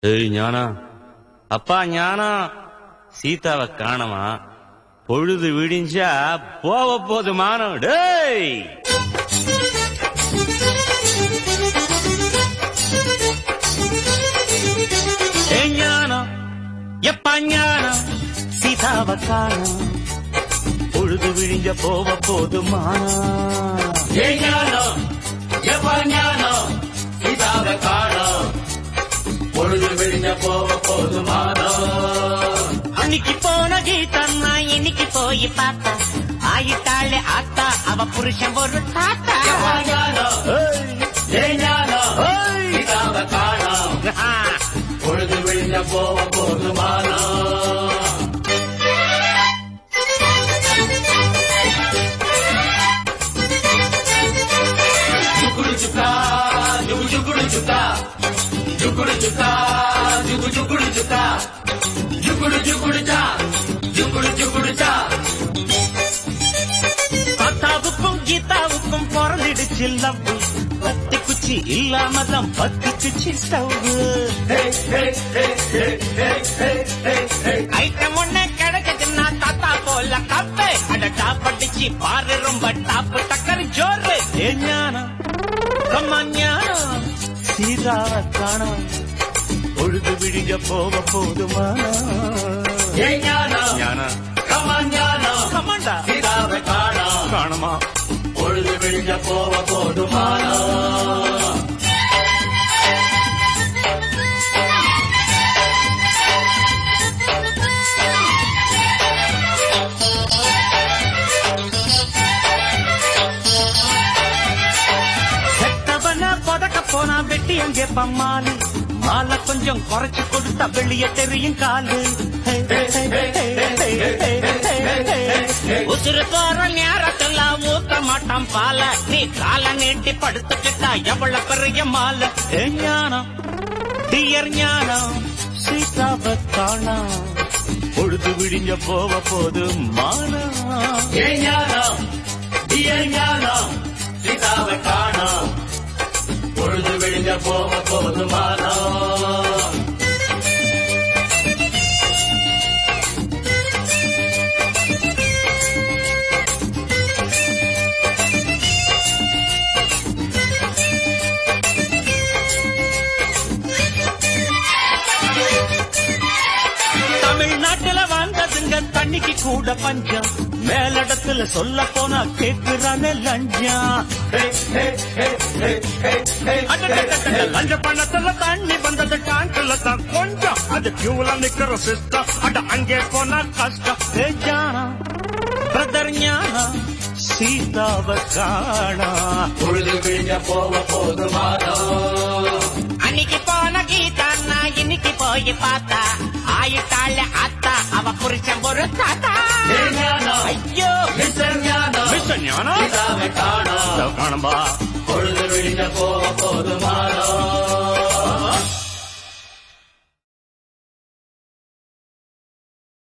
ஏய் ஞானா அப்பா ஞானா சீதாவை காணமா பொழுது விடிஞ்சா போக போது மானம் டேய் ஏய் ஞானம் எப்பா ஞானம் சீதாவை காணோம் பொழுது விழிஞ்ச போக போது மானம் ஏய் ஞானம் எப்ப ஞானம் இதாத காணம் பொழுது விடிஞ்ச போக போதுமானோ அன்னைக்கு போன கீதம்மா இன்னைக்கு போய் பார்த்தா ஆயிட்டாளே ஆத்தா அவ புருஷன் ஒரு தாத்தா எப்ப ஞானம் ஏய் ஞானம் இதாத காணம் பொழுது விடிஞ்ச போக போதுமானோ ஜுகுடு ஜுக்கா ஜுகு ஜுகுடு ஜுக்கா ஜுகுடு ஜுக்கா ஜுகு ஜுகுடு ஜுக்கா ஜுகுடு ஜுகுடு ஜா ஜுகுடு ஜுகுடு ஜா தாத்தாவுக்கும் கீதாவுக்கும் பிறந்திடுச்சு லவ் பத்து குச்சி இல்லாம தான் பத்துக்குச்சு ஸ்டவ் ஹே ஹே ஹே ஹே ஹே ஹே ஹே ஹே ஐட்டம் ஒண்ணு கிடைக்குதுன்னா தாத்தா போல கப்பு அட டாப் அடிச்சு பாரு ரொம்ப டாப் டக்கர் ஜோரு ஏ ஞானம் கம்மா ஞானம் சீதாவை காணோம் பொழுது விடிஞ்ச போக போது மானம் ஏய் ஞானம் ஞானா கம்மா ஞானம் கமாண்டா இதாத காணம் காணுமா பொழுது விடிஞ்ச போக போதுமானோ செத்தவன பதக்க போனா வெட்டி அங்கே பம்மாலு மாலை கொஞ்சம் குறைச்சு கொடுத்தா வெளியே தெரியும் காலு ஹே, ஹே, ஹே, ஹே, ஹே, ஹே, ஹே, ஹே. உசுறு தோற நேரத்துல ஊத்த மாட்டான் பால நீ கால நீட்டி படுத்துக்கிட்டா எவ்வளவு பெரிய மாலை ஏ ஞானம் டியர் ஞானம் சீதாவை காணோம் பொழுது விடிஞ்ச போக போது மானம் ஏய் ஞானம் டியர் ஞானம் சீதாவை காணோம் பொழுது விடிஞ்ச போக போதுமானோ தமிழ்நாட்டுல வந்ததுங்க தண்ணிக்கு கூட பஞ்சம் மேலிடத்துல சொல்ல போனா கேக்குறானே லஞ்சம் ஹே ஹே ஹே ஹே ஹே ஹே அடடடடட, லஞ்ச பணத்துல தண்ணி வந்தது டேங்க்ல தான் கொஞ்சம் அது கியூல நிக்கிற சிஸ்டம் அட அங்கே போனா கஷ்டம் ஏ ஞானா பிரதர் ஞானா சீதாவை காணா பொழுது விடிஞ்ச போக போதுமானோ அன்னைக்கு போன கீதா நான் இன்னைக்கு போய் பார்த்தா ஆயிட்டாளே ஆத்தா அவ புருஷன் ஒரு தாத்தா ஏய் ஞானம் ஐயோ மிஸ்டர் ஞானம் மிஸ்டர் ஞானா சீதாவை காணோம் காணும்பா